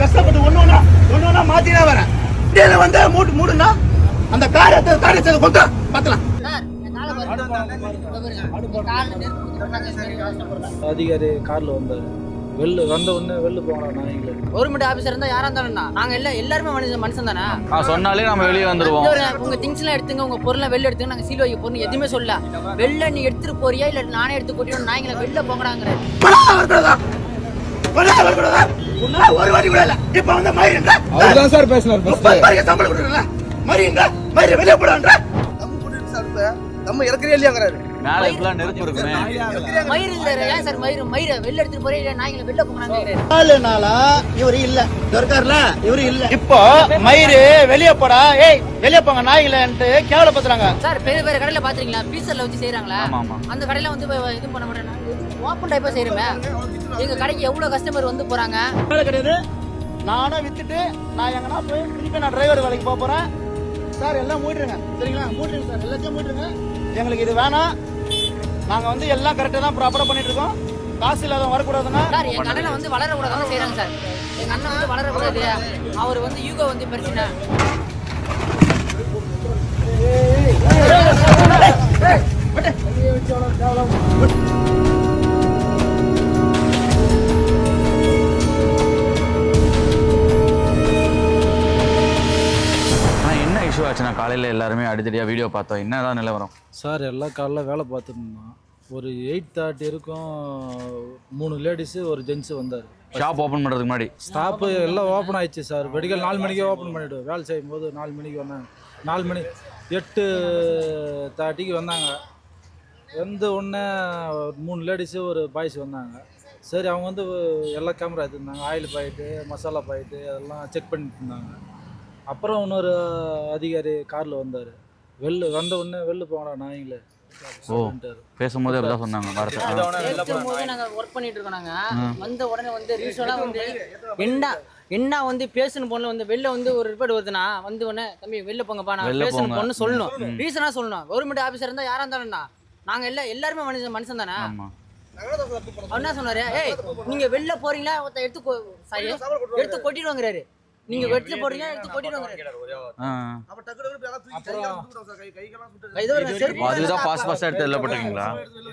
கஷ்டப்பட்டு ஒண்ணு ஒண்ணா ஒண்ணு ஒண்ணா மாத்தினா வரேன் இடையில வந்து மூடு மூடுனா அந்த காரியத்தை காரியத்தை கொண்டு பத்தலாம் சார் என் காலை பாருங்க. இதோ பாருங்க. என் கால்ல நெருப்பு குத்தி நாங்க இந்த மாதிரி கஷ்டப்படுறோம். அதிகாரி கார்ல வந்தாரு வெளில வந்த உடனே வெளில போங்கடா நாய்ங்களே கவர்மெண்ட் ஆபீசர் இருந்தா யாரா இருந்தாலும் நாங்க எல்லாம் எல்லாருமே மனுஷன் மனுஷன் தானே ஆ சொன்னாலே நம்ம வெளியே வந்துருவோம் இதோ பாருங்க, உங்க திங்ஸ் எல்லாம் எடுத்துங்க உங்க பொருளை வெளில எடுத்துங்க நாங்க சீல் வைக்க போறோம் எதுவுமே சொல்ல வெளில நீ எடுத்துட்டு போறியா இல்ல நானே எடுத்து கொட்டிடும் நாய்ங்களை வெளில போங்கடாங்கிற பணம் வரக்கூடாதா பணம் வரக்கூடாதா உன்னால ஒரு வாட்டி கூட இல்ல இப்ப வந்து மயிருங்க அவர்தான் சார் பேசினார் முப்பது ரூபாய்க்கு சம்பளம் கொடுக்குறல மரியுங்க மயிறு வெளியே போடான்ற நம்ம போட்டு சார் நம்ம இறக்குறே இல்லையாங்கிறாரு மேல இப்பெல்லாம் நெருப்பு இருக்குமே மயிருங்கிறாரு ஏன் சார் மயிறு மயிரை வெளில எடுத்துட்டு போறியா இல்ல நாய்ங்களை வெளில போங்கடாங்கிறாரு நாலு நாளா இவரு இல்ல இருக்காருல இவரு இல்ல இப்போ மயிறு வெளியே போடா ஏய் வெளியே போங்க நாய்களன்ட்டு கேவலப்படுத்துறாங்க சார் பெரிய பெரிய கடையில பாத்துறீங்களா பீசர்ல வச்சு செய்யறாங்களா ஆமா ஆமா அந்த கடையில வந்து போய் இது பண்ண மாட்டேன் ஓப்பன் டைப்பா செய்யறோமே எங்க கடைக்கு எவ்வளவு கஸ்டமர் வந்து போறாங்க வேலை கிடையாது நானும் வித்துட்டு நான் எங்கன்னா போய் திருப்பி நான் டிரைவர் வேலைக்கு போக போறேன் சார் எல்லாம் மூடிடுங்க சரிங்களா மூடிடுங்க சார் எல்லாத்தையும் மூடிடுங்க எங்களுக்கு இது வேணாம் நாங்க வந்து எல்லாம் கரெக்டா தான் ப்ராப்பரா பண்ணிட்டு இருக்கோம் காசு இல்லாதவங்க வரக்கூடாதுன்னா சார் என் கடையில வந்து வளர கூடாதுன்னு செய்யறாங்க சார் எங்க அண்ணன் வந்து வளர கூடாது அவர் வந்து யூகோ வந்து பிரச்சனை ஆனா என்ன இஷ்யூ ஆச்சுன்னா காலையில எல்லாருமே அடித்தடியா வீடியோ பார்த்தோம் என்னதான் நிலவரம் சார் எல்லாம் காலைல வேலை பார்த்துட்டு இருந்தோம் ஒரு எயிட் தேர்ட்டி இருக்கும் மூணு லேடிஸு ஒரு ஜென்ஸு வந்தார் ஷாப் ஓபன் பண்றதுக்கு முன்னாடி ஸ்டாப்பு எல்லாம் ஓப்பன் ஆயிடுச்சு சார் வெடிக்கல் நாலு மணிக்கே ஓப்பன் பண்ணிவிடுவோம் வேலை செய்யும் போது நாலு மணிக்கு வந்தாங்க நாலு மணி எட்டு தேர்ட்டிக்கு வந்தாங்க வந்த உடனே ஒரு மூணு லேடிஸு ஒரு பாய்ஸ் வந்தாங்க சரி அவங்க வந்து எல்லா கேமரா எடுத்துருந்தாங்க ஆயில் பாயிட்டு மசாலா பாயிட்டு அதெல்லாம் செக் பண்ணிட்டு இருந்தாங்க அப்புறம் இன்னொரு அதிகாரி காரில் வந்தார் வெளில வந்த உடனே வெளில போங்கடா நாய்ங்களே ஓ பேசும்போது அப்படிதான் சொன்னாங்க வார்த்தை இருக்கும் போது நாங்க ஒர்க் பண்ணிட்டு இருக்கோம் நாங்க வந்த உடனே வந்து ரீசோலா வந்து என்ன என்ன வந்து பேசணும் பொண்ணு வந்து வெளில வந்து ஒரு ரிப்போர்ட் வருதுன்னா வந்து உடனே தம்பி வெளில போங்கப்பா நான் வெளில பேசணும் போங்க. பொண்ணு சொல்லணும் ரீசனா சொல்லணும் கவர்மெண்ட் ஆபீசர் இருந்தா யாரா இருந்தாலும்னா நாங்க எல்லாம் எல்லாருமே மனுஷன் மனுஷன் தானே ஆமா அவர் என்ன சொன்னாரு ஏய் நீங்க வெளில போறீங்களா ஒருத்தன் எடுத்து கொ- சாரி எடுத்து கொட்டிடுவாங்கிறாரு நீங்க வெட்டில போறீங்க எடுத்து கொட்டிடுவாங்கிறாரு ஆ. அப்ப டக்கு டக்குனு போய் எல்லாம் தூக்கி கையெல்லாம் சுட்டுட்டோம் சார் கை கைக்கெல்லாம் சுட்டு இது ஒரு செருப்பு ஓ, அதுக்குதான் ஃபாஸ்ட் ஃபாஸ்டா எடுத்து எல்லாம் போட்டிருக்கீங்களா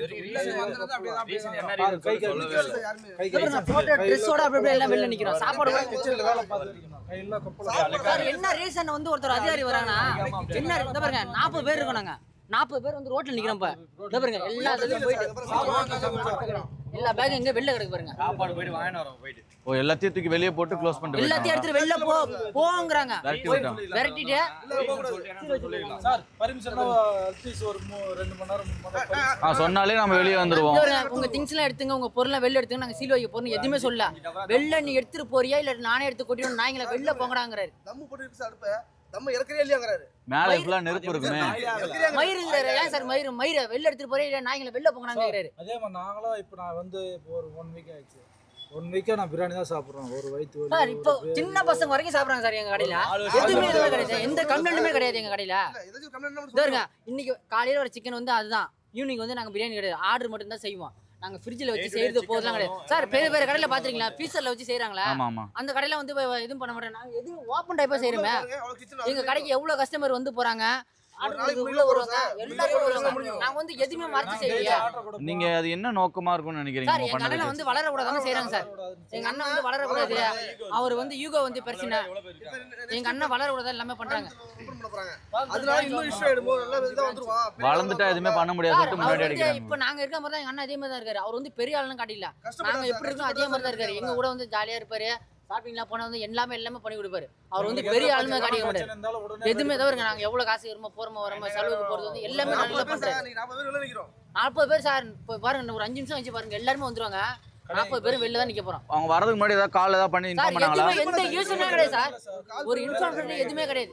பாரு, கை கை கை கை போட்ட ட்ரெஸ்ஸோட அப்படி அப்படியே எல்லாம் வெளில நிக்கிறோம் சாப்பாடு கூட கிச்சனில் வேலை பார்த்துருக்கோம் கையெல்லாம் கொப்பளம் சார் என்ன ரீசன் வந்து ஒருத்தர் அதிகாரி வராங்கன்னா என்ன இந்த பாருங்க நாற்பது பேர் இருக்கோம் நாங்க நாற்பது பேர் வந்து ரோட்ல நிக்கிறோம் இப்ப இந்த பாருங்க எல்லா இதுலயும் போயிட்டு எல்லா பேக்கும் எங்க வெளில கிடக்கு பாருங்க ஓ எல்லாத்தையும் தூக்கி வெளியே போட்டு க்ளோஸ் பண்ணிட்டு எல்லாத்தையும் எடுத்துட்டு வெளில போ போங்கறாங்க விரட்டி விட்டோம். விரட்டிட்டு சார் பர்மிஷன் அட்லீஸ்ட் ஒரு மூ- ரெண்டு மணி நேரம் மூணு மணி நேரம் ஆ சொன்னாலே நம்ம வெளியே வந்துருவோம் இதோ பாருங்க, உங்க திங்ஸ் எல்லாம் எடுத்துங்க உங்க பொருளை வெளில எடுத்துங்க நாங்க சீல் வைக்க போறோம் எதுவுமே சொல்ல வெளில நீ எடுத்துட்டு போறியா இல்ல நானே எடுத்து கொட்டிடும் நாய்ங்களை வெளில போங்கடாங்கிறாரு தம்மு போட்டு சார் அடுப்ப நம்ம இறக்குறே இல்லையாங்கிறாரு மேல இப்பெல்லாம் நெருப்பு இருக்குமே மயிருங்கிறாரு ஏன் சார் மயிறு மயிரை வெளில எடுத்துட்டு போறியா இல்ல நாய்ங்களை வெளில போங்கடாங்கிறாரு அதே மாதிரி நாங்களும் இப்போ நான் வந்து இப்போ ஒரு ஒன் வீக் ஆயிடுச்சு ஒன் வீக்காக நான் பிரியாணி தான் சாப்பிட்றோம் ஒரு வயிற்று சார் வலி இப்போ ஒரு சின்ன பசங்க வரைக்கும் சாப்பிடுறாங்க சார் எங்க கடையில எதுவுமே எதுவுமே கிடையாது எந்த கம்ப்ளைண்ட்டுமே கிடையாது எங்க கடையில ஏதாச்சும் கம்ப்ளைண்ட் இதோ இருங்க இன்னைக்கு காலையில ஒரு சிக்கன் வந்து அதுதான் ஈவினிங் வந்து நாங்க பிரியாணி கிடையாது ஆர்டர் மட்டும் தான் செய்வோம் நாங்க ஃப்ரிட்ஜில் வச்சு செய்யறது போதெல்லாம் கிடையாது சார் பெரிய பெரிய கடையில பாத்துறீங்களா பீசர்ல வச்சு செய்யறாங்களா ஆமா ஆமா அந்த கடையில வந்து போய் எதுவும் பண்ண மாட்டோம் நாங்க எதுவும் ஓப்பன் டைப்பா செய்யறோமே எங்க கடைக்கு எவ்வளவு கஸ்டமர் வந்து போறாங்க ஆர்டர் கொடுத்து உள்ள வருவாங்க எல்லாரும் வருவாங்க நாங்க வந்து எதுவுமே மறைச்சு செய்யலையா நீங்க அது என்ன நோக்கமா இருக்கும்னு நினைக்கிறீங்க சார் உங்க என் கடையில பண்ணதுக்கு வந்து வளர கூடாதுன்னு செய்யறாங்க சார் எங்க அண்ணன் வந்து வளர கூடாது அவர் வந்து யூகோ வந்து பிரச்சனை எங்க அண்ணன் வளர கூடாது எல்லாமே பண்றாங்க அதனால இன்னும் இஷ்யூ ஆயிடுமோ நல்லா இதான் வந்துருவான் வளர்ந்துட்டா எதுவுமே பண்ண முடியாது சார், சொல்லிட்டு அவர் முன்னாடி வந்து அடிக்கிறாங்க இப்ப நாங்க இருக்க மாதிரி தான் எங்க அண்ணன் அதே மாதிரி தான் இருக்காரு அவர் வந்து பெரிய ஆளுன்னு காட்டில கஷ்டப்பட்டா நாங்க எப்படி இருக்கோம் அதே மாதிரி தான் இருக்காரு எங்க கூட வந்து ஜாலியா இருப்பாரு ஷாப்பிங்லாம் போனா வந்து எல்லாமே எல்லாமே பண்ணி கொடுப்பாரு அவர் வந்து பெரிய ஆளுமே காட்டிக்க மாட்டாரு இருந்தாலும் உடனே எதுவுமே தவிர நாங்க எவ்வளவு காசு வருமோ போறோமோ வரமோ செலவுக்கு போறது வந்து எல்லாமே நல்லா பண்றாரு நீ நாற்பது பேர் வெளில நிக்கிறோம் நாற்பது பேர் சார் இப்போ பாருங்க ஒரு அஞ்சு நிமிஷம் வச்சு பாருங்க எல்லாருமே வந்துருவாங்க நாற்பது பேர் வெளில தான் நிக்க போறோம் அவங்க வரதுக்கு முன்னாடி ஏதாவது கால் ஏதாவது பண்ணி சார் இன்ஃபார்ம் பண்ணாங்களா எதுவுமே எந்த யூஸுமே கிடையாது சார் ஒரு இன்ஃபர்மேஷன் எதுவுமே கிடையாது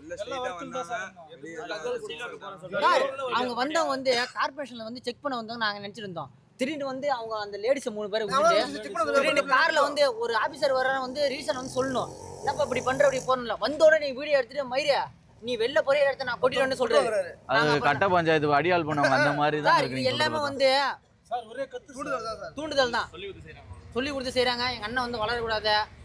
சார் அவங்க வந்தவங்க வந்து கார்பரேஷன்ல வந்து செக் பண்ண வந்தவங்க நாங்க நினைச்சிட்டு இருந்தோம் திடீர்னு வந்து அவங்க அந்த லேடிஸ் மூணு பேரை விட்டுட்டு திடீர்னு கார்ல வந்து ஒரு ஆபீசர் வர வந்து ரீசன் வந்து சொல்லணும் என்னப்பா இப்படி பண்ற அப்படி போறல வந்த உடனே நீ வீடியோ எடுத்துட்டு மயிரியா நீ வெளில போறிய இடத்த நான் கொட்டிடுவேன்னு சொல்றாரு அது கட்ட பஞ்சாயத்து அடியாள் பண்ணுவாங்க அந்த மாதிரி தான் சார் இருக்கு இது நீங்க எல்லாமே சொல்றது. வந்து சார் ஒரே கத்து தூண்டுதல் தான் சொல்லி கொடுத்து செய்றாங்க எங்க அண்ணன் வந்து வளரக்கூடாது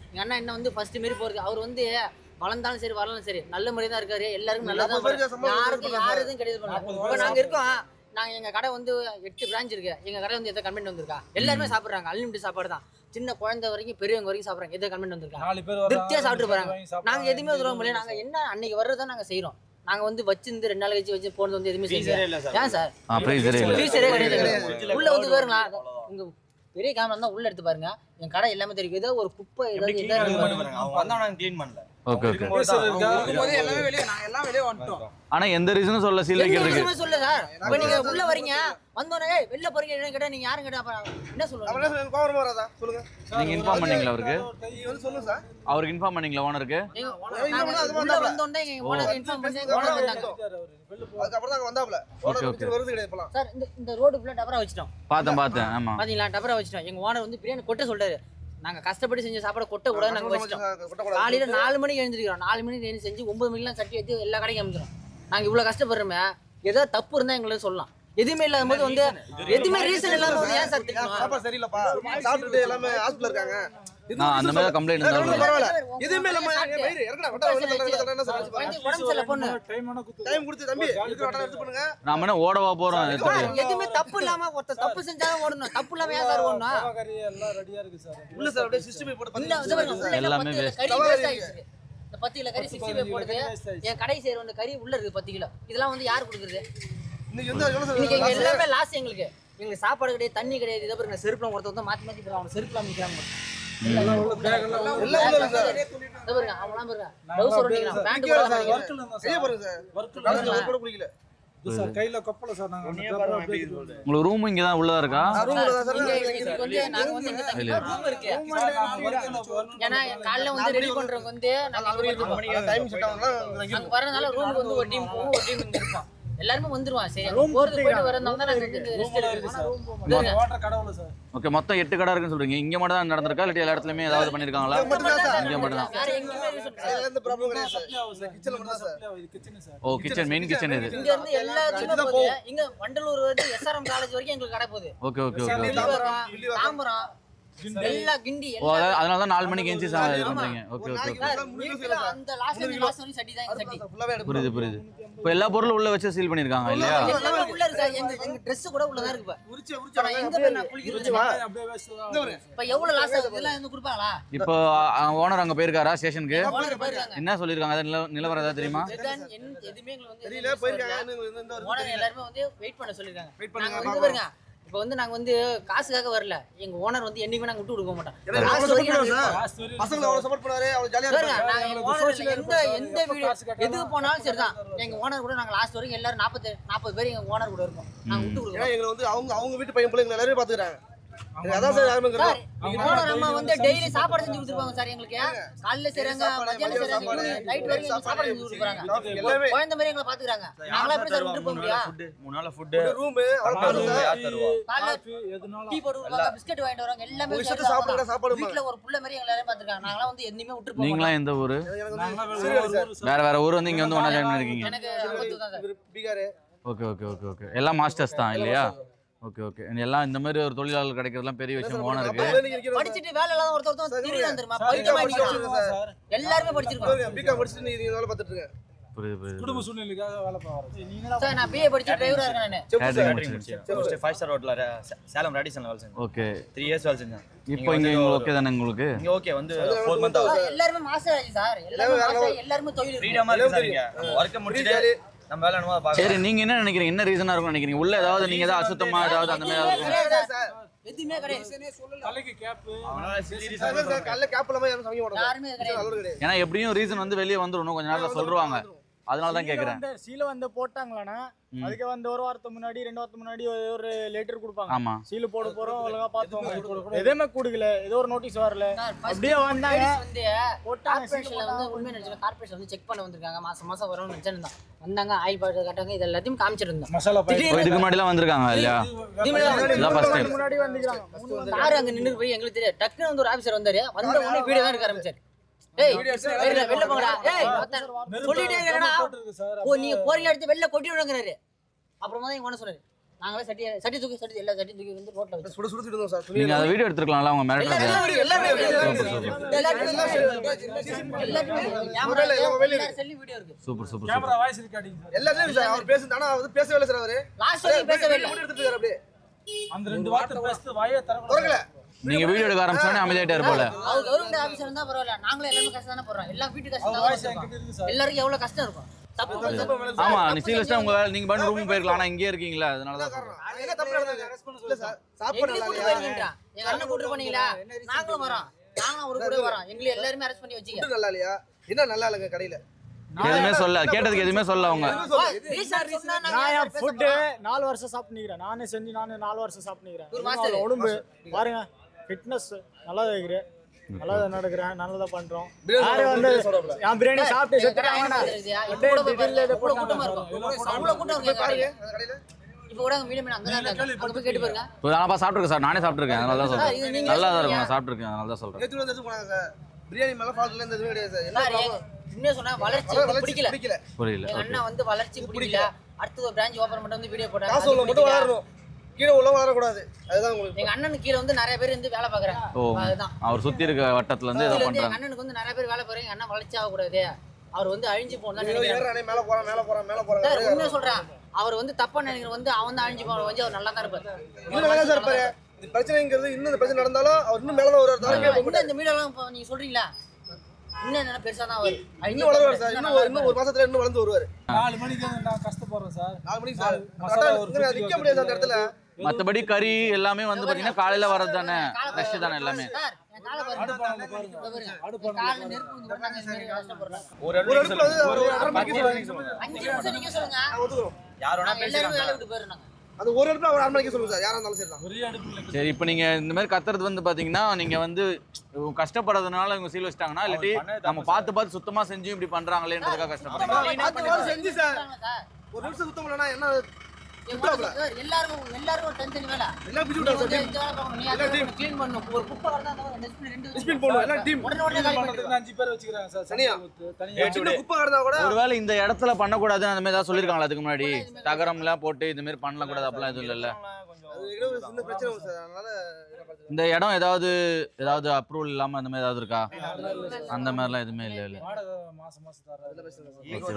எங்க அண்ணா என்ன வந்து ஃபர்ஸ்ட் மாரி போறது அவர் வந்து வளர்ந்தாலும் சரி வரலாம் சரி நல்ல முறையா தான் இருக்காரு எல்லாருக்கும் நல்லதா நாற்பது பேருக்கு சம்பளம் யாருக்கும் கொடுக்குறாங்க. யாரும் எதுவும் கிடையாது பண்ணல இப்போ நாங்க இருக்கோம் நாங்க எங்க கடை வந்து எட்டு பிரான்ச் இருக்கு எங்க கடை வந்து எதை கமெண்ட் வந்திருக்கா எல்லாருமே சாப்பிடுறாங்க அன்லிமிட்டட் சாப்பாடு தான் சின்ன குழந்தை வரைக்கும் பெரியவங்க வரைக்கும் சாப்பிடுறாங்க எதை கமெண்ட் வந்திருக்கா நாலு பேர் திருப்தியா சாப்பிட்டு போறாங்க வாங்கி சாப்பிடுறாங்க. நாங்க எதுவுமே உதவ முடியல நாங்க என்ன அன்னைக்கு வர்றதை நாங்க செய்றோம் நாங்க வந்து வச்சிருந்து ரெண்டு நாள் கழிச்சு வச்சு போனது வந்து எதுவுமே செய்யல ஏன் சார் ஆ ஃப்ரீசரே இல்லை ஃப்ரீசரே கிடையாது உள்ள வந்து பாருங்களா உங்க பெரிய கேமரா இருந்தா உள்ள எடுத்து பாருங்க என் கடை எல்லாமே தெரியும் ஏதோ ஒரு குப்பை ஏதாவது இதா இருக்கு. அவங்க வந்தவன க்ளீன் பண்ணல ஓகே ஓகே Freezer இருக்கா? இருக்கும்போது எல்லாமே வெளியே நாங்க எல்லாம் வெளியே வந்துட்டோம் ஆனா எந்த ரீசனும் சொல்ல சீல் எந்த வைக்கிறதுக்கு விஷயமே சொல்ல சார் இப்ப நீங்க உள்ள வரீங்க வந்தோடனே "ஏய், வெளில போறீங்க என்ன கேட்டா நீங்க யாரும் கேட்டா அப்புறம் என்ன அவன் சொல்லுவாங்க என்ன சொல்லுங்க கோவரமா வராதா சொல்லுங்க நீங்க இன்ஃபார்ம் பண்ணீங்களா அவருக்கு நீ வந்து சொல்லுங்க சார் அவருக்கு இன்ஃபார்ம் பண்ணீங்களா ஓனருக்கு நீங்க- இல்ல, நாங்க இல்ல, அது உள்ள வந்தாப்ல. வந்தோடனே எங்க ஓனர் இன்ஃபார்ம் பண்ணி ஓனர் வந்தாங்க அதுக்கப்புறம் தான் அங்க வந்தாப்ல ஓனர் okay. குடிச்சிட்டு வருது கிடையாது இப்பலாம் சார் இந்த இந்த ரோடு ஃபுல்லா டபரா வச்சிட்டோம் பார்த்தேன் பார்த்தேன் ஆமா பாத்தீங்களா டபரா வச்சிட்டோம் எங்க ஓனர் வந்து பிரியாணி கொட்ட சொல்றாரு நாங்க கஷ்டப்பட்டு செஞ்ச சாப்பாடு கொட்ட கூட நாங்க வச்சிட்டோம் கொட்டக்கூடாது. காலையில நாலு மணிக்கு எழுந்திருக்கிறோம் நாலு மணிக்கு எழுந்து செஞ்சு ஒன்பது மணிக்கெல்லாம் சட்டி எடுத்து எல்லா கடைக்கும் அமிச்சிடும் நாங்க இவ்வளவு கஷ்டப்படுறோமே ஏதாவது தப்பு இருந்தா எங்களை சொல்லலாம் எதுவுமே இல்லாத போது வந்து எதுவுமே ரீசன் இல்லாம வந்து ஏன் சார் திட்டணும் சாப்பாடு சரியில்லப்பா சாப்பிட்டுட்டு எல்லாமே ஹாஸ்பிட்டல் இருக்காங்க இது நான் அந்த மாதிரி கம்ப்ளைண்ட் இல்ல, இருந்தாலும் பரவாயில்ல எதுவுமே இல்லாம என் மயிறு இறக்குடா கொட்டா வெளில தள்ளு, வெளில தள்ளு, என்ன சொல்றது பாருங்க. குழந்தை உடம்பு சரியில்லை பொண்ணு டைம் ஆனா குத்து டைம் கொடுத்து தம்பி இருக்கிற வட்டம் எடுத்து பண்ணுங்க நாம என்ன ஓடவா போறோம் எடுத்துட்டு எதுவுமே தப்பு இல்லாம ஒருத்தர் தப்பு செஞ்சாலும் ஓடணும் தப்பு இல்லாம ஏன் சார் ஓடணும் கறி எல்லாம் ரெடியா இருக்கு சார் உள்ள சார் அப்படியே சிஸ்டம் போட்டு இல்ல, இது பாருங்க, உள்ள என்ன எல்லாமே பத்து கிலோ waste. கறி தவறு waste இருக்கு. ஆயிடுச்சு. இந்த பத்து கிலோ கறி சிக்ஸ்டி ஃபைவ் போடுது என் கடை செய்யற வந்து கறி உள்ள இருக்கு பத்து கிலோ இதெல்லாம் வந்து யார் கொடுக்குறது இன்னைக்கு வந்து எவ்வளவு சார் இன்னைக்கு எங்க loss? எல்லாமே லாஸ் எங்களுக்கு எங்களுக்கு சாப்பாடு கிடையாது தண்ணி கிடையாது இதை பாருங்க செருப்புலாம் ஒருத்தர் வந்து மாத்தி மாத்தி போறாங்க அவங்க செருப்புலாம் நிக்கிறாங்க எல்லாம் உள்ள இருக்கு சார் இதை பாருங்க அவங்களாம் பாருங்க ட்ரவுசர் ஒட்டிக்கிறாங்க பேண்ட் போடாம நிக்கிறாங்க. வெளியே பாருங்க சார் ஒர்க்கில் நாளைக்கு ஒரு கூட குடிக்கல சார் கையில கொப்பல சார் நாங்க அந்த paper அப்படியே கொடுத்துருவோம். உங்களுக்கு ரூம் இங்க தான் உள்ளதா இருக்கா ரூம் சார் இங்க எங்களுக்கு வந்து நாங்க வந்து இங்க தங்கிட்டோம் ரூம் இருக்கு ஏன்னா காலைல வந்து ரெடி பண்றவங்க வந்து நாங்க இங்க இருக்கோம். டைம் செட் ஆகலாம் அங்க வரதுனால ரூமுக்கு வந்து ஒரு டீம் போகும் ஒரு டீம் இங்க இருப்போம் எல்லாருமே வந்துருவான் சரி அங்க போறது போயிட்டு வரதுனால தான் நாங்க வந்து ரெஸ்ட் எடுக்கிறோம் வாட்டர் கடவுள சார் ஓகே மொத்தம் எட்டு கடை இருக்குன்னு சொல்றீங்க இங்க மட்டும் தான் நடந்திருக்கா இல்லாட்டி எல்லா இடத்துலயுமே ஏதாவது பண்ணிருக்காங்களா இங்க மட்டும் தான் வேற எங்கேயுமே reason கிடையாது. அதுல எந்த ப்ராப்ளம் கிடையாது சார் கிச்சன்ல மட்டும் தான் சார் கிச்சன் சார் ஓ கிச்சன் மெயின் கிச்சன் இது இங்க இருந்து எல்லா சின்ன போகுது இங்க வண்டலூர் வந்து எஸ்ஆர்எம் காலேஜ் வரைக்கும் எங்களுக்கு கடை போகுது okay okay okay Villivakkam, Tambaram எல்லா கிண்டி ஓ எல்லா அதாவது அதனால தான் நாலு மணிக்கு எஞ்சி இது பண்றீங்க ஓகே ஓகே ஓகே சார், வீட்டுல அந்த லாஸ்ட் லாஸ்ட் வரைக்கும் சட்டி தான் எங்க சட்டி ஃபுல்லாவே எடுத்து புரியுது புரியுது இப்போ எல்லா பொருளும் உள்ள வச்சு சீல் பண்ணிருக்காங்க இல்லையா எல்லாமே உள்ள இருக்கு சார் எங்க எங்க Dress கூட உள்ளதா இருக்கு இப்ப. உரிச்சு இப்ப நான் எங்க போய் நான் குளிக்கிறது அப்படியே waste தான். இப்ப எவ்வளவு லாஸ் ஆகுது இதெல்லாம் வந்து கொடுப்பாங்களா இப்போ ஓனர் அங்க போயிருக்காரா ஸ்டேஷனுக்கு ஓனர் போயிருக்காங்க என்ன சொல்லிருக்காங்க அது நில- நிலவரம் ஏதாவது தெரியுமா வெகான் என்ன- எதுவுமே எங்களுக்கு வந்து தெரியல போயிருக்காங்க இன்னும் இந்த- இந்த ஓனர் எல்லாருமே வந்து வெயிட் பண்ண சொல்லிருக்காங்க Wait பண்ணுங்க, நாங்க வந்து பாப்போம். பாருங்க இப்போ வந்து நாங்க வந்து காசுக்காக வரல எங்க ஓனர் வந்து என்னைக்குமே நாங்க விட்டு கொடுக்க மாட்டோம் எனக்கு காசு support வரைக்கும் பண்ணுவாரு நாங்க சார். last வரையும் பசங்களை அவ்வளவு சப்போர்ட் பண்ணாரு அவ்வளவு ஜாலியா பாருங்க, இருக்காரு நாங்க எங்க எங்களுக்கு ஓனர் social எந்த இருக்கும். எந்த எப்ப வீடு காசு கேட்டாலும் எதுக்கு போனாலும் சரிதான் எங்க ஓனர் கூட நாங்க லாஸ்ட் வரைக்கும் எல்லாரும் நாற்பது நாற்பது பேர் எங்க ஓனர் கூட இருக்கோம் நாங்க விட்டு ஏன்னா கொடுக்குறோம் எங்களை வந்து அவங்க அவங்க வீட்டு பையன் பிள்ளைங்க எல்லாரும் பாத்துக்கிறாங்க அதான் சார் யாருமே சார் இருக்கிறோம் எங்க ஓனர் அம்மா வந்து டெய்லி சாப்பாடு செஞ்சு கொடுத்துருவாங்க சார் எங்களுக்கு காலையில செய்றாங்க சாப்பாடு, மத்தியானம் மதியம் செய்றாங்க சாப்பாடு, நைட் வரைக்கும் எங்களுக்கு சாப்பாடு செஞ்சு கொடுக்குறாங்க காஃபி, எல்லாமே குழந்தை மாதிரி எங்களை பாத்துக்கிறாங்க நாங்களா எப்படி சார் விட்டு போக முடியும் மூணு நாள் ஃபுட்டு ரூம் அவ்வளவு பாருங்க சார். யார் தருவா காலைல காஃபி எதுனாலும் டீ போட்டு கொடுப்பாங்க பிஸ்கட் வாங்கிட்டு வராங்க எல்லாமே உங்க வித்தியாசம் இஷ்டத்துக்கு சாப்பிடுங்க, தான். சாப்பாடு வீட்ல ஒரு புள்ள மாதிரி எங்களை எல்லாரும் பாத்துருக்காங்க நாங்களாம் வந்து எதுவுமே விட்டு போக மாட்டோம் நீங்களாம் எந்த ஊரு எனக்கு நாங்களாம் வந்து வேற சீரியல் ஊரு சார் வேற வேற ஊர் வந்து இங்க வந்து ஒண்ணா ஜாயின் பண்ணிருக்கீங்க எனக்கு அம்பத்தூர் தான் சார் இவரு Bihar okay okay okay okay எல்லாம் மாஸ்டர்ஸ் தான் இல்லையா ஓகே ஓகே எல்லாம் இந்த மாதிரி ஒரு தொழிலாளர் கிடைக்கிறதுலாம் பெரிய விஷயம் ஓனருக்கு அப்பா நீங்க இருக்கிறது படிச்சுட்டு வேலை இல்லாத ஒருத்தர் ஒருத்தர் திரியிறான் தெரியுமா சார், பைத்தியமா படிச்சு நிக்கிறான். வச்சிருக்கேன் சார். எல்லாருமே படிச்சிருக்கோம் பிகாம் படிச்சுட்டு நீங்க நீங்க வேலை பார்த்துட்டு இருக்கேன் புரியுது புரியுது குடும்ப சூழ்நிலைக்காக வேலை பார்க்குறோம் சார் நான் பிஏ படிச்சு டிரைவரா இருக்கேன் நானு செப்பு Catering சார் கேட்டரிங் முடிச்சேன் ஃபர்ஸ்ட் ஃபைவ் ஸ்டார் ஹோட்டலில் சேலம் ரேடிசனில் வேலை செஞ்சேன் ஓகே த்ரீ இயர்ஸ் வேலை செஞ்சேன் இப்போ இங்க ஓகே தானே உங்களுக்கு இங்கே ஓகே வந்து ஃபோர் மந்த் ஆகுது சார், எல்லாருமே மாஸ்டர் ஆகி சார் எல்லாருமே மாஸ்டர் எல்லாருமே தொழில் இருக்கு. ஃப்ரீடமாக இருக்கு சார் இங்கே நம்ம ஒர்க்கை முடிச்சுட்டு நம்ம வேலை என்னமோ பார்க்கலாம் சரி நீங்க என்ன நினைக்கிறீங்க என்ன ரீசனா இருக்கும் நினைக்கிறீங்க உள்ள ஏதாவது நீங்க ஏதாவது அசுத்தமா ஏதாவது அந்த மாதிரி ஏதாவது இருக்கும் கிடையாது சார். எதுவுமே கிடையாது தலைக்கு கேப்பு அவனால சில்லி சார், சார், காலைல கேப் இல்லாம யாரும் சமைக்க மாட்டாங்க யாருமே கிடையாது நல்லது கிடையாது ஏன்னா எப்படியும் ரீசன் வந்து வெளியே வந்துடும் கொஞ்ச நேரத்துல சொல்லுவாங்க அதனால தான் கேக்குறேன் வந்து சீல வந்து போட்டாங்களாண்ணா ம். அதுக்கு வந்து ஒரு வாரத்துக்கு முன்னாடி ரெண்டு வாரத்துக்கு முன்னாடி ஒரு- ஒரு லெட்டர் கொடுப்பாங்க ஆமா சீல் போட போறோம் ஒழுங்கா பார்த்தவங்க எதுவுமே கொடுக்கல ஏதோ ஒரு நோட்டீஸ் வரல சார், first அப்படியே வந்தாங்க ladies வந்து போட்டாங்க கார்பரேஷன்ல வந்து உண்மை நினைச்சு கார்பரேஷன் வந்து செக் பண்ண வந்திருக்காங்க மாசம் மாசம் வரும்னு நினைச்சிருந்தான் வந்தாங்க ஆயில் பாட்டு காட்டாங்க இது எல்லாத்தையும் காமிச்சிருந்தோம் மசாலா பாய் இப்போ இதுக்கு முன்னாடிலாம் வந்திருக்காங்க இல்லையா இதான் first time. முன்னாடி வந்துக்கிறாங்க யாரு அங்க நின்னு போய் எங்களுக்கு தெரியாது டக்குனு வந்து ஒரு ஆபீசர் வந்தாரு வந்த உடனே வீடியோ தான் எடுக்க ஆரம்பிச்சாரு ஏய் வெளில வெளில போங்கடா ஏய் ஒருத்தன் சொல்லிட்டே இருக்கடா போட்டிருக்கு சார் ஓ நீங்க போறீங்க எடுத்து வெளில கொட்டி விடுங்கிறாரு அப்புறமா தான் எங்க ஒண்ணு சொன்னாரு நாங்களே சட்டி சட்டி தூக்கி சட்டி எல்லா சட்டி தூக்கி வந்து ரோட்ல வச்சு சுட சுடுத்துட்டு இருந்தோம் சார் நீங்க அதை வீடியோ எடுத்துருக்கலாம்ல அவங்க மிரட்டுறது வீடியோ இருக்கு super super camera super voice recording sir எல்லாத்தையும் சார் அவர் பேசுறது ஆனா அவர் பேசவே இல்லை சார் அவரு லாஸ்ட் வரைக்கும் பேசவே இல்லை வீடியோ எடுத்துட்டு இருக்காரு அப்படியே அந்த ரெண்டு வார்த்தை பேசுறது வாயே திறக்கல தரக்கூடாது நீங்க வீடியோ எடுக்க ஆரம்பிச்சோடனே அமைதியாயிட்டாரு போல அவர் கவர்மெண்ட் ஆபீசர் இருந்தா பரவாயில்ல நாங்களும் எல்லாமே கஷ்டம் தானே போடுறோம் எல்லாம் வீட்டு கஷ்டம் அவர் தான் வாய்ஸ் படுறோம். என்கிட்ட இருக்கு சார் எல்லாருக்கும் எவ்வளவு கஷ்டம் இருக்கும் தப்பு பண்ணது- ஆமா தப்பு நீ சீரியஸா உங்க செஞ்சவங்க- வேலை நீங்க பண்ண ரூம் போயிருக்கலாம் ஆனா இங்கேயே இருக்கீங்களா அதனால தான் காரணம் அது என்ன தப்பு நடந்தது இல்ல சார் சாப்பிட எங்களையும் நல்லா கூட்டு இல்லையா போயிருங்கன்றான். எங்க அண்ணன் கூட்டு போனீங்களா நாங்களும் வரோம் நாங்களும் அவரு கூட வரோம் எங்களை எல்லாருமே அரெஸ்ட் பண்ணி வச்சுக்க ஃபுட்டு நல்லா இல்லையா என்ன நல்லா இல்லைங்க கடையில எதுவுமே சொல்ல கேட்டதுக்கு எதுவுமே சொல்ல அவங்க ரீசன் சொன்னா நாங்க நான் ஏன் என் பேச ஃபுட்டு போறோம்? நாலு வருஷம் சாப்பிட்டுக்கிறேன் நானே செஞ்சு நானே நாலு வருஷம் சாப்பிட்டுக்கிறேன் ஒரு மாசம் உடம்பு பாருங்க ஃபிட்னஸ் நல்லா இருக்கிறேன் நல்லா நடக்கிறேன் நல்லதா பண்றோம் பிரியாணி யாரும் வந்து சாப்பிடுவாப்ல. என் பிரியாணி சாப்பிட்டு எங்க கடை செத்துட்டாங்க வாங்கிட்டு வந்துருக்குதியா? இப்ப கூட போய் பாருங்க, எவ்வளவு கூட்டமா இருக்கும். அவ்வளவு கூட்டம் இருக்கு எங்க பாருங்க கடையில. அந்த கடையில இப்ப கூட அங்க மீடியம் அங்க தான் இருக்காங்க. அங்க போய் கேட்டு பாருங்க. இப்போ நான்ப்பா சாப்பிட்ருக்கேன் சார் நானே சாப்பிட்ருக்கேன் அதனால தான் சார், இது சொல்றேன் நீங்க நல்லா தான் இருக்கும் சொல்றீங்க. நான் சாப்பிட்ருக்கேன் அதனால தான் சொல்றேன் நேற்று வந்து எடுத்து போனாங்க சார் பிரியாணி மேல ஃபால்ட்ல இருந்து எதுவுமே கிடையாது சார் என்ன சார், problem? எங்க- இன்னும் சொன்னா வளர்ச்சி வளர்ச்சி வந்து பிடிக்கல பிடிக்கல புரியல எங்க ஓகே அண்ணன் வந்து வளர்ச்சி பிடிக்கல அடுத்து ஒரு பிரான்ச் ஓபன் பண்ணிட்டு வந்து வீடியோ போட்டாங்க காசு அது உள்ள மட்டும் பிடிக்கல. வளரணும் கீழே உள்ள வளரக்கூடாது அதுதான் உங்களுக்கு எங்க அண்ணனுக்கு கீழ வந்து நிறைய பேர் வந்து வேலை பாக்குறாங்க ஓ அதுதான் அவர் சுத்தி இருக்க வட்டத்துல இருந்து ஏதோ இதுல வந்து எங்க பண்றாங்க அண்ணனுக்கு வந்து நிறைய பேர் வேலை பாக்குறாங்க எங்க அண்ணன் வளர்ச்சி ஆகக்கூடாது அவர் வந்து அழிஞ்சு போகணும் தான் ஏதோ நினைக்கிறாரு ஏறானே மேல போறான் மேல போறான் மேல சார் போறாங்க உண்மையை சொல்றேன் அவர் வந்து தப்பா நினைக்கிற வந்து அவன் தான் அழிஞ்சு போன வந்து அவர் நல்லா தான் இருப்பாரு இன்னும் நல்லா சார் இருப்பாரு இது பிரச்சனைங்கிறது இன்னும் இந்த பிரச்சனை நடந்தாலும் அவர் இன்னும் மேல தான் வருவார் தவிர கீழே போக இன்னும் மாட்டாரு. இந்த மீடியாலாம் இப்போ நீங்க சொல்றீங்களா இன்னும் என்ன பெருசா தான் வரும் இன்னும் வளருவார் சார் இன்னும் ஒரு- இன்னும் ஒரு மாசத்துல இன்னும் வளர்ந்து வருவார் நாலு மணிக்கு வந்து நான் கஷ்டப்படுறேன் சார் நாலு மணிக்கு சார் மசாலா ஒரு கரெக்டா fifty நிக்க முடியாது அந்த இடத்துல மத்தபடி கறி எல்லாமே வந்து பாத்தீங்கன்னா காலையில வர்றது தானே ஃப்ரெஷ் தானே எல்லாமே சார் என் காலை பாருங்க இதோ பாருங்க. என் கால்ல நெருப்பு வந்து போட்டாங்க இந்த மாதிரி கஷ்டப்படுறேன் ஒரு ஒரு இடத்துல வந்து அவர் ஒரு அரை மணிக்கு சொல்லுங்க அஞ்சு நிமிஷம் நீங்க சொல்லுங்க நான் ஒத்துக்கிறோம் யார் வேணா நாங்க எல்லாருமே வேலை பேசிக்கலாம் விட்டு போயிடுறோம் நாங்க அது ஒரு இடத்துல அவர் அரை மணிக்கு சொல்லுங்க சார் யாரா இருந்தாலும் சரி தான் ஒரே அடுப்புல சரி இப்போ நீங்க இந்த மாதிரி கத்துறது வந்து பாத்தீங்கன்னா நீங்க வந்து இவங்க கஷ்டப்படுறதுனால இவங்க சீல் வச்சிட்டாங்கன்னா இல்லாட்டி நம்ம பார்த்து பார்த்து சுத்தமா செஞ்சு இப்படி பண்றாங்களேன்றதுக்காக கஷ்டப்படுறாங்க பத்து வாரம் செஞ்சு சார் சார் ஒரு நிமிஷம் சுத்தம் பண்ணலன்னா என்ன எவ்வளவு சார், எல்லாருக்கும் எல்லாருக்கும் ஒரு தனித்தனி வேலை எல்லாம் பிடிச்சி நீ விட்டாங்க வந்து சார் இந்த வேலை பார்க்கணும், நீ அதை பண்ணணும், clean பண்ணணும். ஒரு குப்பை வரதா இருந்தா ஒரு dustbin ரெண்டு வச்சு Dustbin போடணும், எல்லாம் team. உடனே உடனே காலி பண்ணிடுவோம். பண்றதுக்கு அஞ்சு பேர் வச்சுக்கிறாங்க சார் தனியா? தனியா சின்ன குப்பை கிடந்தா கூட ஒருவேளை இந்த இடத்துல பண்ணக்கூடாதுன்னு அந்த மாதிரி ஏதாவது சொல்லியிருக்காங்களா அதுக்கு முன்னாடி தகரம்லாம் போட்டு இந்த மாதிரி பண்ணலாம் கூடாது அப்படிலாம் எதுவும் இல்லைல்ல அது ஏதோ ஒரு சின்ன பிரச்சனை வரும் சார் அதனால என்ன பண்றது? இந்த இடம் ஏதாவது ஏதாவது அப்ரூவல் இல்லாம அந்த மாதிரி ஏதாவது இருக்கா அந்த மாதிரிலாம் எதுவுமே இல்லை இல்லை வாடகை மாசம் மாசம் தர்றாரு ஈகோ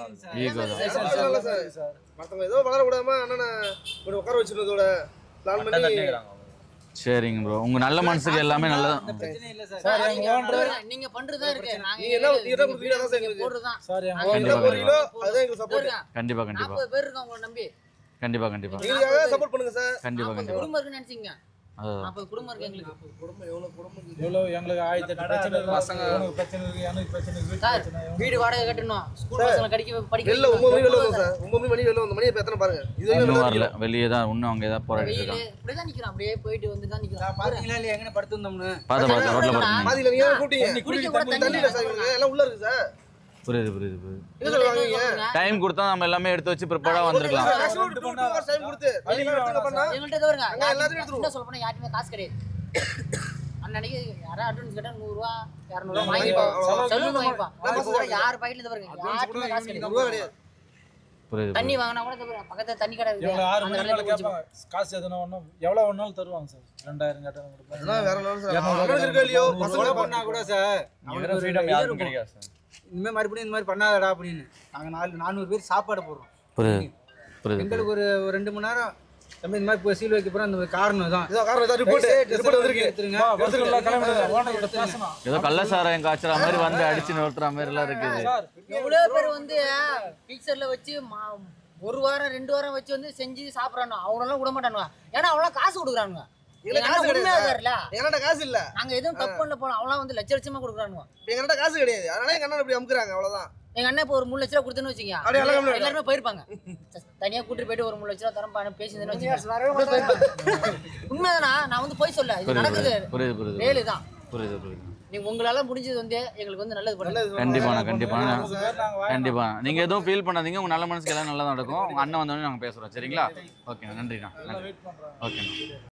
தான் அதெல்லாம் இல்ல சார் மத்தவங்க ஏதோ வளர விடாம அண்ணனை இப்படி உட்கார வச்சிருந்ததோட பிளான் பண்ணி சரிங்க ப்ரோ உங்க நல்ல மனசுக்கு எல்லாமே நல்லதா சார் எங்க நீங்க ஓனர் பண்றது- நீங்க பண்றதா இருக்கு நாங்க நீங்க என்ன நீங்க என்ன கொடுத்தீங்க அதான் சார் நீங்க எங்களுக்கு போடுறதுதான் சார் எங்க நாங்க என்ன கண்டிப்பா, போறீங்களோ அதுதான் எங்களுக்கு சப்போர்ட் இருங்க. கண்டிப்பா கண்டிப்பா நாற்பது பேர் இருக்கோம் உங்களை நம்பி கண்டிப்பா கண்டிப்பா எங்களுக்காக சப்போர்ட் பண்ணுங்க சார் கண்டிப்பா நாற்பது கண்டிப்பா குடும்பம் இருக்குன்னு நினைச்சீங்க அதுதான் நாற்பது குடும்பம் இருக்கு எங்களுக்கு குடும்பம் எவ்வளவு குடும்பம் எவ்வளவு எங்களுக்கு ஆயிரத்தி எட்டு பிரச்சனை இருக்கு உனக்கு பிரச்சனை இருக்கு எனக்கு பிரச்சனை இருக்கு வீட்டு சார் பிரச்சனை வீடு வாடகை கட்டணும் ஸ்கூல் பசங்களை படிக்க படிக்க வெளில ஒன்பது மணி வெளில வைக்கணும். வந்தோம் சார் ஒன்பது மணி வெளில வந்த மணி இப்ப எத்தனை பாருங்க இது வரைக்கும் இன்னும் நல்லா வரல இருக்கு. வெளியே தான் இன்னும் அங்கே தான் போராடிட்டு வெயிலு இருக்காங்க இப்படிதான் நிக்கிறோம் அப்படியே போயிட்டு வந்து தான் நிக்கிறோம் பாத்தீங்களா இல்லையா எங்கன படுத்திருந்தோம்னு பார்த்து பார்த்து ரோட்ல பாருங்க பாதியில நீங்க தான் கூப்பிட்டீங்க குடிக்க கூட தண்ணி தண்ணி இல்ல சார் இவங்க எல்லாம் உள்ள இருக்கு சார் புரியுது புரியுது புரியுது என்ன சார் வாங்குவீங்க டைம் கொடுத்தா நம்ம எல்லாமே எடுத்து வச்சு ப்ரிப்பேர்டா வந்திருக்கலாம் maximum two two hours time கொடுத்து தண்ணி எல்லாம் எடுத்துக்க பண்ணா எங்கள்கிட்ட இது வருங்க நாங்க எல்லாத்தையும் எடுத்துருவோம். என்ன சொல்ல போனா யாருமே காசு கிடையாது அன்னைக்கு யாராவது அட்வான்ஸ் கேட்டா நூறுரூவா இரநூறுவா வாங்கிப்பா, வாங்கிப்பா அவ்வளவுதான். செலவு வாங்கிப்பா நம்ம இப்போ கூட யார் பாக்கெட்ல இது வருங்க யாருக்குமே காசு கிடையாது ரூபா கிடையாது புரியுது தண்ணி வாங்கினா கூட இது பாருங்க, பக்கத்துல தண்ணி கடை இருக்கு இவங்க ஆறு அந்த மணி கடையில மேல போய் குடிச்சுப்போம். கேட்பாங்க காசு எதுனா ஒன்றும் எவ்வளோ வேணாலும் தருவாங்க சார் ரெண்டாயிரம் கேட்டாலும் கொடுப்பாங்க அதெல்லாம் வேற லெவல் சார் இரநூறு அவனுக்கு இருக்கோ இல்லையோ ரூபா பசங்க கொலை பண்ணா கூட சார் இவர ஃப்ரீடம் யாருக்கும் கிடைக்காது சார் இனிமே மறுபடியும் இந்த மாதிரி பண்ணாதடா அப்படின்னு நாங்க நாலு நானூறு பேர் சாப்பாடு போடுறோம் புரியுது புரியுது எங்களுக்கு ஒரு ஒரு ரெண்டு மணி நேரம் தம்பி இந்த மாதிரி போய் சீல் வைக்க போறோம் அந்த காரணம் தான் இதான் காரணம் இதான் ரிப்போர்ட் ரிப்போர்ட் வந்திருக்கு எடுத்துருங்க எடுத்துக்கலாம் கிளம்பிடுங்க ஓனர் கிட்ட பேசணும் ஏதோ கள்ளசாராயம் காய்ச்சற மாதிரி வந்து அடிச்சு நிறுத்துற மாதிரி எல்லாம் இருக்குது சார் எவ்வளவு பேர் வந்து மிக்சர்ல வச்சு மா- ஒரு வாரம் ரெண்டு வாரம் வச்சு வந்து செஞ்சு சாப்பிடறானோ அவனெல்லாம் விட மாட்டானுங்க ஏன்னா அவன்லாம் காசு கொடுக்குறானுங்க எங்களுக்கு எங்க காசு அண்ணன் உண்மையா கிடையாது இருக்காருல்ல என்கிட்ட காசு இல்ல நாங்க எதுவும் தப்பு பண்ணல போனோம் அவன்லாம் வந்து லட்ச லட்சமா கொடுக்குறானுங்க என்கிட்ட காசு கிடையாது அதனால எங்க அண்ணன் இப்படி அமுக்குறாங்க அவ்வளவுதான் எங்க அண்ணன் இப்போ ஒரு மூணு லட்ச ரூபா கொடுத்தேன்னு வச்சுக்கோங்க அப்படியே எல்லாம் கம்முனு எல்லாருமே போயிருப்பாங்க தனியா கூட்டிட்டு போயிட்டு ஒரு மூணு லட்ச ரூபா தரம் பேசியிருந்தேன்னு வச்சுக்கோங்க உண்மைதானா நான் வந்து போய் சொல்ல இது புரியுது நடக்குது புரியுது புரியுது வேலு தான் புரியுது புரியுது நீ உங்களால முடிஞ்சது வந்து எங்களுக்கு வந்து நல்லது பண்ணுங்க கண்டிப்பாண்ணா கண்டிப்பாண்ணா பேர் நாங்க வாங்க கண்டிப்பா நீங்க எதுவும் ஃபீல் பண்ணாதீங்க உங்க நல்ல மனசுக்கு எல்லாம் நல்லா நடக்கும் உங்க அண்ணன் வந்தோடனே நாங்க பேசுறோம் சரிங்களா ஓகே நன்றிண்ணா நன்றி வெயிட் பண்றோம் ஓகேண்ணா